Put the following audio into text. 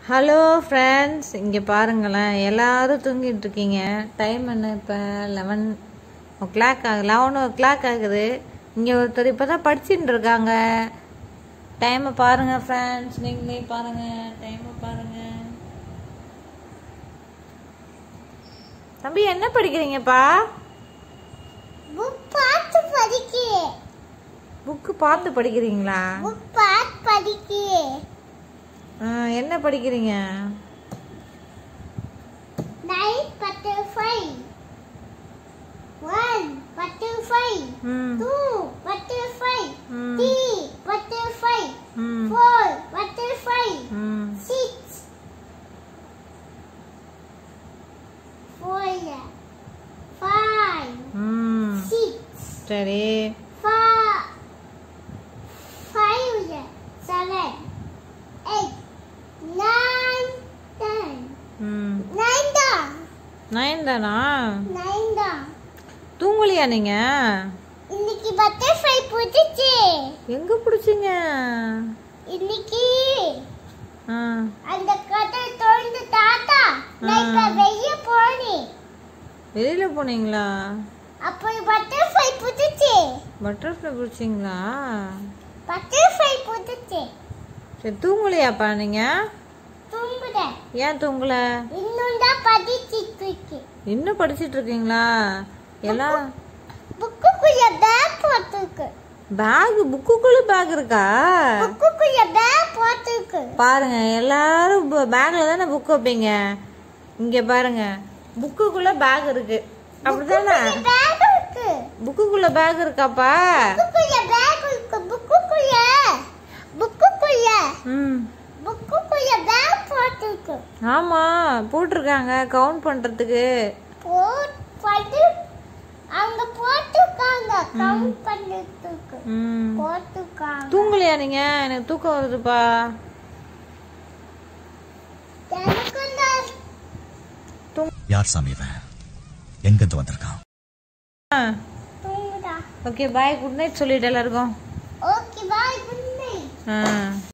Hello friends இங்கே பாருங்களேன் எல்லாரும் தூங்கிட்டு இருக்கீங்க டைம் என்ன இப்போ லெவன் ஓ கிளாக் ஆகுது லெவன் ஓ கிளாக் ஆகுது இங்கே ஒருத்தர் இப்போ தான் படிச்சுட்டு இருக்காங்க டைமை பாருங்கள் ஃப்ரெண்ட்ஸ் நீங்களே பாருங்கள் டைமை பாருங்கள் தம்பி என்ன படிக்கிறீங்கப்பா புக் பார்த்து படிக்கிறேன் புக்கு பார்த்து படிக்கிறீங்களா புக் பார்த்து படிக்கிறேன் ஆ, என்ன படிக்கிறீங்க நைன் பட்டர்ஃப்ளை ஒன் பட்டர்ஃப்ளை ம் டூ பட்டர்ஃப்ளை ம் த்ரீ பட்டர்ஃப்ளை ம் ஃபோர் பட்டர்ஃப்ளை ம் சிக்ஸ் ஃபோர் ஃபைவ் ம் சிக்ஸ் சரி five, five, seven, eight, nine, ten. ம் Nine தான் நைன் தானா nine தான் தூங்கலையா நீங்க இன்னைக்கு பட்டர்ஃப்ளை பிடிச்சி எங்க பிடிச்சிங்க இன்னைக்கு ஆ அந்த கதை தோண்டு தாத்தா நான் இப்ப வெளிய போனேன் வெளியில போனீங்களா அப்போ பட்டர்ஃப்ளை பிடிச்சி பட்டர்ஃப்ளை பிடிச்சிங்களா பட்டர்ஃப்ளை பிடிச்சி சரி தூங்கலையாப்பா நீங்க தூங்குறேன் ஏன் தூங்கல இன்னும் தான் படிச்சிட்டு இருக்கு இன்னும் படிச்சிட்டு இருக்கீங்களா எல்லாம் புக்குக்குள்ள பேக் போட்டிருக்கு பேக் புக்குக்குள்ள பேக் இருக்கா புக்குக்குள்ள பேக் போட்டிருக்கு பாருங்க எல்லாரும் பேக்ல தானே புக் வைப்பீங்க இங்க பாருங்க புக்குக்குள்ள பேக் இருக்கு அப்படிதானே பேக் இருக்கு புக்குக்குள்ள பேக் இருக்காப்பா புக்குக்குள்ள பேக் இருக்கு புக்குக்குள்ள புக்குக்குள்ள ம் புக்குக்குள்ள பேக் போட்டிருக்கு ஆமா போட்டிருக்காங்க கவுண்ட் பண்றதுக்கு போட் பட்டு அங்க போட்டிருக்காங்க கவுண்ட் பண்ணிட்டு ம் போட்டிருக்காங்க தூங்கலையா நீங்க எனக்கு தூக்கம் வருதுப்பா எனக்கு தான் யார் சாமி இவன் எங்கிருந்து வந்திருக்கான் தூங்குதா ஓகே பாய் குட் நைட் சொல்லிட்டு எல்லாருக்கும் ஓகே பாய் குட் நைட் ஆ